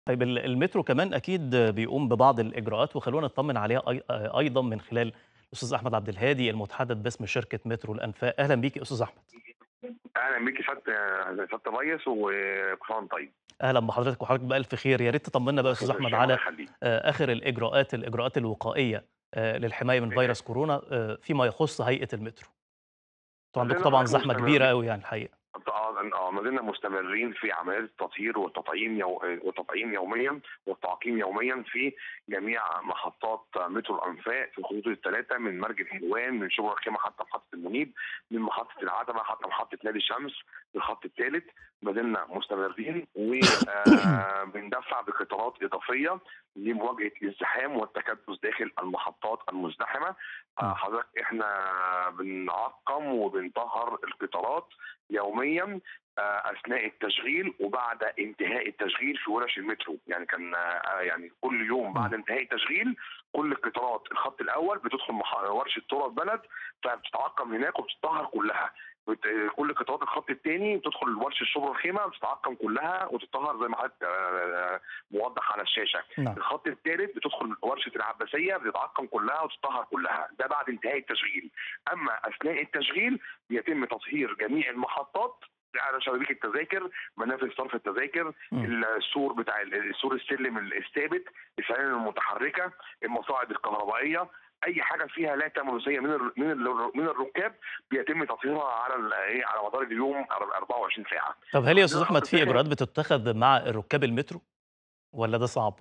طيب ال المترو كمان أكيد بيقوم ببعض الإجراءات وخلّونا نطمن عليها أي أيضًا من خلال الأستاذ أحمد عبد الهادي المتحدث باسم شركة مترو الأنفاق، أهلًا بيك يا أستاذ أحمد. أهلًا بيك يا سيادة سيادة الريس وكل سنة وأنت طيب. أهلًا بحضرتك وحضرتك بألف خير، يا ريت تطمنا بقى يا أستاذ أحمد الله على يخليك. آآ آخر الإجراءات الإجراءات الوقائية آآ للحماية من فيروس كورونا آآ فيما يخص هيئة المترو. أنتم عندكم زي ما طبعًا حضرتك زحمة مستمرين كبيرة أوي يعني الحقيقة. آه آه ما زلنا مستمرين في عمليات التطهير والتطعيم يو... والتطعيم يوميا والتعقيم يوميا في جميع محطات مترو الانفاق في الخطوط الثلاثه من مرج الحلوان من شبرا الخيمه حتى محطه المنيب من محطه العتبه حتى محطه نادي الشمس الخط الثالث ما زلنا مستمرين وبندفع بقطارات اضافيه لمواجهه الازدحام والتكدس داخل المحطات المزدحمه آه، حضرتك احنا بنعقم وبنطهر القطارات يوميا آه، اثناء التشغيل وبعد انتهاء التشغيل في ورش المترو يعني كان آه، يعني كل يوم بعد انتهاء التشغيل كل القطارات الخط الاول بتدخل مح- ورشه ترى البلد فبتتعقم هناك وبتطهر كلها بت- كل قطارات الخط الثاني بتدخل ورشه شبرا الخيمه بتتعقم كلها وتطهر زي ما حضرتك آه، موضح على الشاشه نعم. الخط الثالث بتدخل ورشه العباسيه بتتعقم كلها وتطهر كلها ده بعد انتهاء التشغيل اما اثناء التشغيل بيتم تطهير جميع المحطات على شبابيك التذاكر منافذ صرف التذاكر مم. السور بتاع السور السلم الثابت السلالم المتحركه المصاعد الكهربائيه اي حاجه فيها لا تميزيه من ال من ال من الركاب بيتم تطهيرها على ال- ايه على مدار اليوم 24 ساعه طب هل يا أستاذ عندنا أحمد خط في ساخن إجراءات بتتخذ مع ركاب المترو والّا ده صعب؟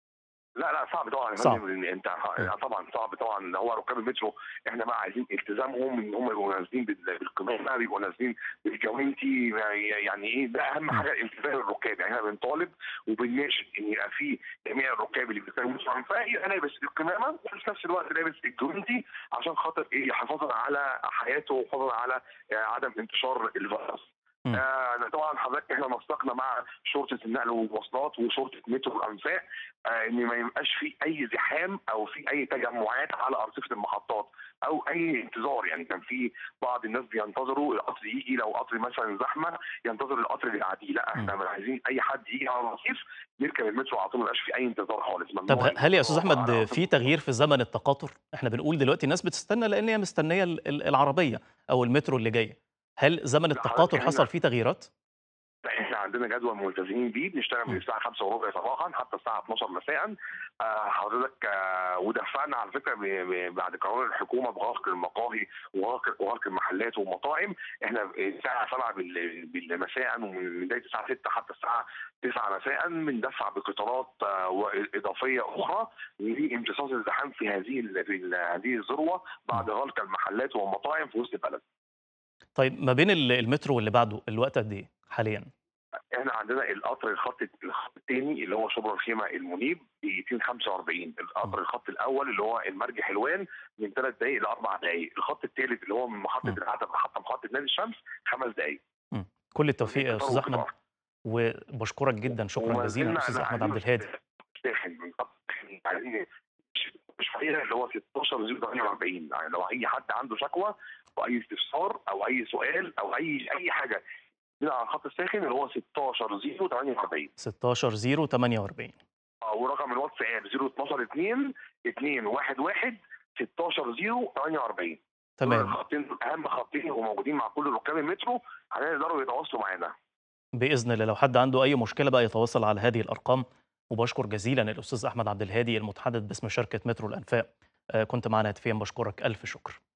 لا لا صعب طبعا يا صعب. فندم لان انت مم. طبعا صعب طبعا اللي هو ركاب المترو احنا بقى عايزين التزامهم ان هم يبقوا نازلين بال- بالقمامه بيبقوا نازلين بالجوانتي يعني ايه ده اهم حاجه التزام الركاب يعني احنا بنطالب وبنناشد ان يبقى في جميع الركاب اللي بيركبوا المترو عن يبقى لابس القمامه وفي نفس الوقت لابس الجوانتي عشان خاطر ايه حفاظا على حياته وحفاظا على آه، عدم انتشار الفيروس مم. آه طبعا حضرتك احنا نسقنا مع شرطه النقل والمواصلات وشرطه مترو الانفاق آه ان ما يبقاش في اي زحام او في اي تجمعات على ارصفه المحطات او اي انتظار يعني كان في بعض الناس بينتظروا القطر يجي لو قطر مثلا زحمه ينتظر القطر اللي بعديه لا احنا مش عايزين اي حد يجي على الرصيف يركب المترو على طول ما يبقاش في اي انتظار خالص طب ممنوع ه هل يا أستاذ الانتظار على أحمد أرصفة في تغيير في زمن التقاطر؟ إحنا بنقول دلوقتي الناس بتستنى لأن هي مستنية ال ال العربية أو المترو اللي جاية، هل زمن لا، حضرتك التقاطر إحنا- حصل فيه تغييرات؟ لا احنا عندنا جدول ملتزمين بيه بنشتغل من مم. الساعه 5 وربع صباحا حتى الساعه 12 مساء آه حضرتك آه ودفعنا على فكره ب- ب- بعد قرار الحكومه بغلق المقاهي وغلق وغلق المحلات والمطاعم احنا الساعه 7 بال- بالمساء ومن بدايه الساعه 6 حتى الساعه 9 مساء بندفع بقطارات آه و- اضافيه اخرى لامتصاص الزحام في هذه ال- في ال- هذه الذروه بعد غلق المحلات والمطاعم في وسط البلد. طيب ما بين ال المترو واللي بعده الوقت قد إيه حاليًا؟ احنا عندنا القطر الخط الخط الثاني اللي هو شبرا الخيمه المنيب دقيقتين 45 القطر الخط الاول اللي هو المرج حلوان من ثلاث دقائق لاربع دقائق الخط الثالث اللي هو من محطه مم. العتبه حتى محطه نادي الشمس خمس دقائق إمم. كل التوفيق يا قطار أستاذ أحمد وقطار. وباشكرك جدًا شكرًا وما جزيلًا زلنا أستاذ لا أحمد عايزين عبد الهادي. ساخن من قطر عايزين شويه اللي هو 16 048 يعني لو اي حد عنده شكوى او اي استفسار او اي سؤال او اي اي حاجه كده على الخط الساخن اللي هو 16 048 16 048 اه ورقم الواتساب 012 2 211 16 048 دول تمام الخطين دول اهم خطين وموجودين مع كل ركاب المترو هيقدروا يتواصلوا معانا بإذن الله لو حد عنده أي مشكلة بقى يتواصل على هذه الأرقام وباشكر جزيلا الأستاذ أحمد عبد الهادي المتحدث باسم شركة مترو الأنفاق آه، كنت معنا هاتفيا بشكرك ألف شكر